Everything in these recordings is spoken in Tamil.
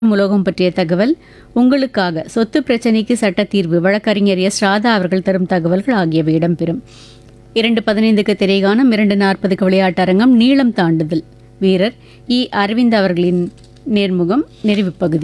உலோகம் பற்றிய தகவல் உங்களுக்காக சொத்து பிரச்சனைக்கு சட்ட தீர்வு வழக்கறிஞர் எஸ் ராதா அவர்கள் தரும் தகவல்கள் ஆகியவை இடம்பெறும் இரண்டு பதினைந்துக்கு திரைகானம் இரண்டு நாற்பதுக்கு விளையாட்டரங்கம் நீளம் தாண்டுதல் வீரர் இ அரவிந்த் அவர்களின் நேர்முகம் நிறைவு பகுதி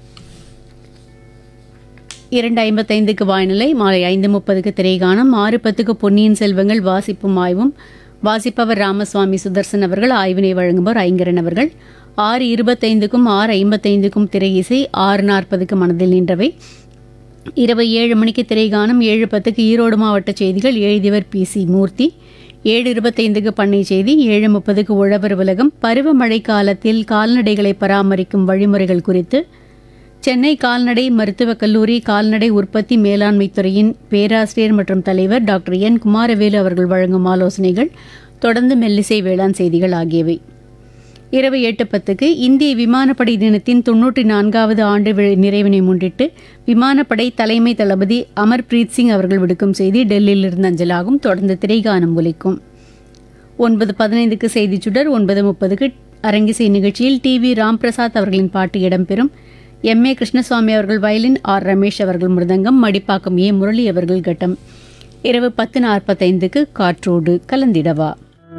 இரண்டு ஐம்பத்தைந்துக்கு வாய்நிலை மாலை ஐந்து முப்பதுக்கு திரைகானம் ஆறு பத்துக்கு பொன்னியின் செல்வங்கள் வாசிப்பும் ஆய்வும் வாசிப்பவர் ராமசுவாமி சுதர்சன் அவர்கள் ஆய்வினை வழங்குபவர் ஐங்கரன் அவர்கள் ஆறு இருபத்தைந்துக்கும் ஆறு ஐம்பத்தைந்துக்கும் திரை இசை ஆறு நாற்பதுக்கு மனதில் நின்றவை இரவு ஏழு மணிக்கு திரைகானம் ஏழு பத்துக்கு ஈரோடு மாவட்ட செய்திகள் எழுதியவர் பி சி மூர்த்தி ஏழு இருபத்தைந்துக்கு பண்ணை செய்தி ஏழு முப்பதுக்கு உழவர் உலகம் பருவமழை காலத்தில் கால்நடைகளை பராமரிக்கும் வழிமுறைகள் குறித்து சென்னை கால்நடை மருத்துவக் கல்லூரி கால்நடை உற்பத்தி மேலாண்மை துறையின் பேராசிரியர் மற்றும் தலைவர் டாக்டர் என் குமாரவேலு அவர்கள் வழங்கும் ஆலோசனைகள் தொடர்ந்து மெல்லிசை வேளாண் செய்திகள் ஆகியவை இரவு எட்டு பத்துக்கு இந்திய விமானப்படை தினத்தின் தொன்னூற்றி நான்காவது ஆண்டு வி- நிறைவினை முன்னிட்டு விமானப்படை தலைமை தளபதி அமர்பிரீத் சிங் அவர்கள் விடுக்கும் செய்தி டெல்லியிலிருந்து அஞ்சலாகும் தொடர்ந்து திரைகானம் ஒலிக்கும் ஒன்பது பதினைந்துக்கு செய்திச் சுடர் ஒன்பது முப்பதுக்கு அரங்கிசை நிகழ்ச்சியில் டி வி ராம்பிரசாத் அவர்களின் பாட்டு இடம்பெறும் எம் ஏ கிருஷ்ணசுவாமி அவர்கள் வயலின் ஆர் ரமேஷ் அவர்கள் மிருதங்கம் மடிப்பாக்கம் ஏ முரளி அவர்கள் கட்டம் இரவு பத்து நாற்பத்தைந்துக்கு காற்றோடு கலந்திடவா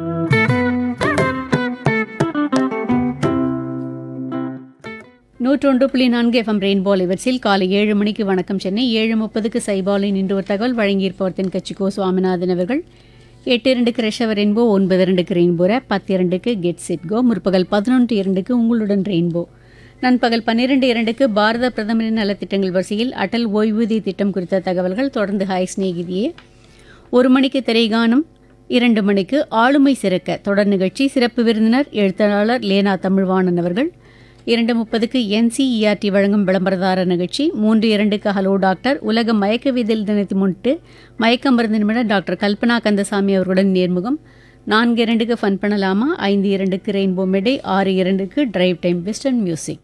நூற்றொன்று புள்ளி நான்கு எஃப்எம் ரெயின்போ இவற்றில் காலை ஏழு மணிக்கு வணக்கம் சென்னை ஏழு முப்பதுக்கு சைபாலின் இன்று ஒரு தகவல் வழங்கியிருப்பவர் தென்கட்சி கோ சுவாமிநாதன் அவர்கள் எட்டு இரண்டுக்கு ரெஷவர் ரெயின்போ ஒன்பது இரண்டுக்கு ரெயின்போ ரேப் பத்து இரண்டுக்கு கெட் செட் கோ முற்பகல் பதினொன்று இரண்டுக்கு உங்களுடன் ரெயின்போ நண்பகல் பன்னிரண்டு இரண்டுக்கு பாரத பிரதமரின் நலத்திட்டங்கள் வரிசையில் அடல் ஓய்வூதிய திட்டம் குறித்த தகவல்கள் தொடர்ந்து ஹாய் சிநேகிதியே ஒரு மணிக்கு திரைகானம் இரண்டு மணிக்கு ஆளுமை சிறக்க தொடர் நிகழ்ச்சி சிறப்பு விருந்தினர் எழுத்தாளர் லேனா தமிழ்வாணன் அவர்கள் இரண்டு முப்பதுக்கு என்சிஇஆர்டி வழங்கும் விளம்பரதார நிகழ்ச்சி மூன்று இரண்டுக்கு ஹலோ டாக்டர் உலக மயக்கவியல் தினத்தை முன்னிட்டு மயக்க மருந்து நிபுணர் டாக்டர் கல்பனா கந்தசாமி அவர்களுடன் நேர்முகம் நான்கு இரண்டுக்கு ஃபன் பண்ணலாமா ஐந்து இரண்டுக்கு ரெயின்போ மெடே ஆறு இரண்டுக்கு டிரைவ் டைம் வெஸ்டர்ன் மியூசிக்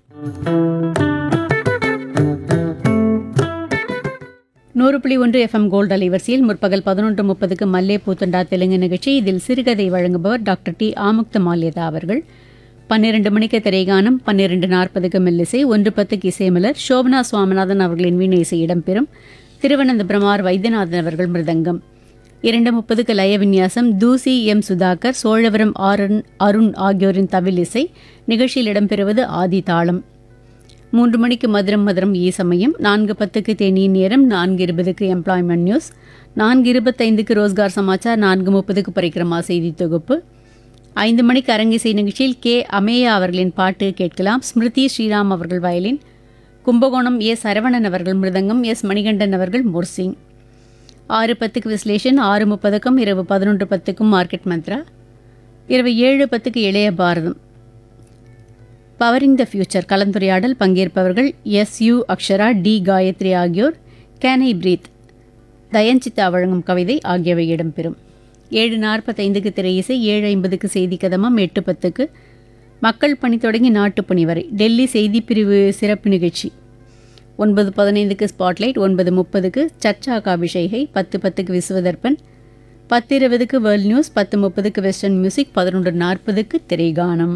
நூறு புள்ளி ஒன்று எஃப்எம் கோல்டு அலைவரிசையில் முற்பகல் பதினொன்று முப்பதுக்கு மல்லே பூத்தண்டா தெலுங்கு நிகழ்ச்சி இதில் சிறுகதை வழங்குபவர் டாக்டர் டி ஆமுக்த மால்யதா அவர்கள் பன்னிரண்டு மணிக்கு திரைகானம் பன்னிரண்டு நாற்பதுக்கு மெல்லிசை ஒன்று பத்துக்கு இசைமலர் சோபனா சுவாமிநாதன் அவர்களின் வீணை இசை இடம்பெறும் திருவனந்தபுரம் ஆர் வைத்தியநாதன் அவர்கள் மிருதங்கம் இரண்டு முப்பதுக்கு லய விநியாசம் தூசி எம் சுதாகர் சோழவரம் ஆரன் அருண் ஆகியோரின் தவில் இசை நிகழ்ச்சியில் இடம்பெறுவது ஆதி தாளம் மூன்று மணிக்கு மதுரம் மதுரம் ஈ சமயம் நான்கு பத்துக்கு தேநீர் நேரம் நான்கு இருபதுக்கு எம்ப்ளாய்மெண்ட் நியூஸ் நான்கு இருபத்தைந்துக்கு ரோஸ்கார் சமாச்சார் நான்கு முப்பதுக்கு பரிக்கிரமா செய்தி தொகுப்பு ஐந்து மணிக்கு அரங்கிசை நிகழ்ச்சியில் கே அமேயா அவர்களின் பாட்டு கேட்கலாம் ஸ்மிருதி ஸ்ரீராம் அவர்கள் வயலின் கும்பகோணம் ஏ சரவணன் அவர்கள் மிருதங்கம் எஸ் மணிகண்டன் அவர்கள் மோர்சிங் ஆறு பத்துக்கு விஸ்லேஷன் ஆறு முப்பதுக்கும் இரவு பதினொன்று பத்துக்கும் மார்க்கெட் மந்த்ரா இரவு ஏழு பத்துக்கு இளைய பாரதம் பவரிங் த ஃபியூச்சர் கலந்துரையாடல் பங்கேற்பவர்கள் S U Akshara T Gayathri ஆகியோர் கேன் ஐ பிரீத் தயன்சித்தா வழங்கும் கவிதை ஆகியவை இடம்பெறும் ஏழு நாற்பத்தைந்துக்கு திரை இசை ஏழு ஐம்பதுக்கு செய்தி கதமம் எட்டு பத்துக்கு மக்கள் பணி தொடங்கி நாட்டுப்பணி வரை டெல்லி செய்திப் பிரிவு சிறப்பு நிகழ்ச்சி ஒன்பது பதினைந்துக்கு ஸ்பாட்லைட் ஒன்பது முப்பதுக்கு சர்ச்சா காபிஷேகை பத்து பத்துக்கு விஸ்வதர்பன் பத்து இருபதுக்கு வேர்ல்ட் நியூஸ் பத்து முப்பதுக்கு வெஸ்டர்ன் மியூசிக் பதினொன்று நாற்பதுக்கு திரைகானம்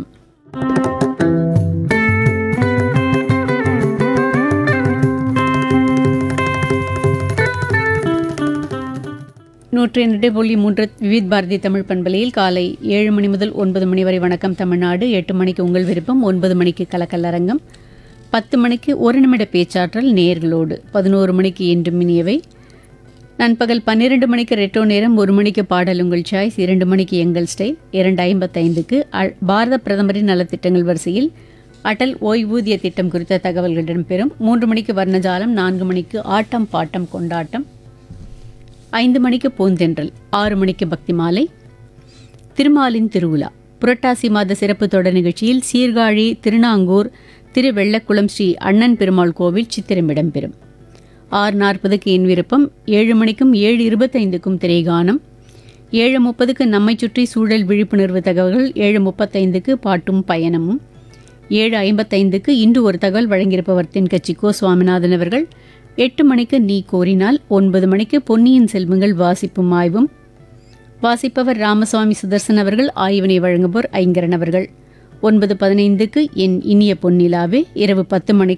நூற்றி இரண்டு புள்ளி மூன்று விவித் பாரதி தமிழ் பண்பலையில் காலை ஏழு மணி முதல் ஒன்பது மணி வரை வணக்கம் தமிழ்நாடு எட்டு மணிக்கு உங்கள் விருப்பம் ஒன்பது மணிக்கு கலக்கல்லரங்கம் பத்து மணிக்கு ஒரு நிமிட பேச்சாற்றல் நேர்களோடு பதினோரு மணிக்கு என்று மினியவை நண்பகல் பன்னிரண்டு மணிக்கு ரெட்டோ நேரம் ஒரு மணிக்கு பாடல் உங்கள் சாய்ஸ் இரண்டு மணிக்கு எங்கள் ஸ்டைல் இரண்டு ஐம்பத்தைந்துக்கு அ- பாரத பிரதமரின் நலத்திட்டங்கள் வரிசையில் அடல் ஓய்வூதிய திட்டம் குறித்த தகவல்கள் இடம்பெறும் மூன்று மணிக்கு வர்ணஜாலம் நான்கு மணிக்கு ஆட்டம் பாட்டம் கொண்டாட்டம் ஐந்து மணிக்கு பூந்தென்றல் ஆறு மணிக்கு பக்தி மாலை திருமாலின் திருவிழா புரட்டாசி மாத சிறப்பு தொடர் நிகழ்ச்சியில் சீர்காழி திருநாங்கூர் திருவெள்ளக்குளம் ஸ்ரீ அண்ணன் பெருமாள் கோவில் சித்திரம் இடம்பெறும் ஆறு நாற்பதுக்கு என் விருப்பம் ஏழு மணிக்கும் ஏழு இருபத்தைந்துக்கும் திரைகானம் ஏழு முப்பதுக்கு நம்மை சுற்றி சூழல் விழிப்புணர்வு தகவல்கள் ஏழு முப்பத்தைந்துக்கு பாட்டும் பயணமும் ஏழு ஐம்பத்தைந்துக்கு இன்று ஒரு தகவல் வழங்கியிருப்பவர் தென்கட்சி கோ சுவாமிநாதன் அவர்கள் எட்டு மணிக்கு நீ கோரினால் ஒன்பது மணிக்கு பொன்னியின் செல்வங்கள் வாசிப்பும் ஆய்வும் வாசிப்பவர் ராமசுவாமி சுதர்சன் அவர்கள் ஆய்வினை வழங்குபவர் ஐங்கரன் அவர்கள் ஒன்பது பதினைந்துக்கு என் இனிய பொன்னிலாவே இரவு பத்து மணிக்கு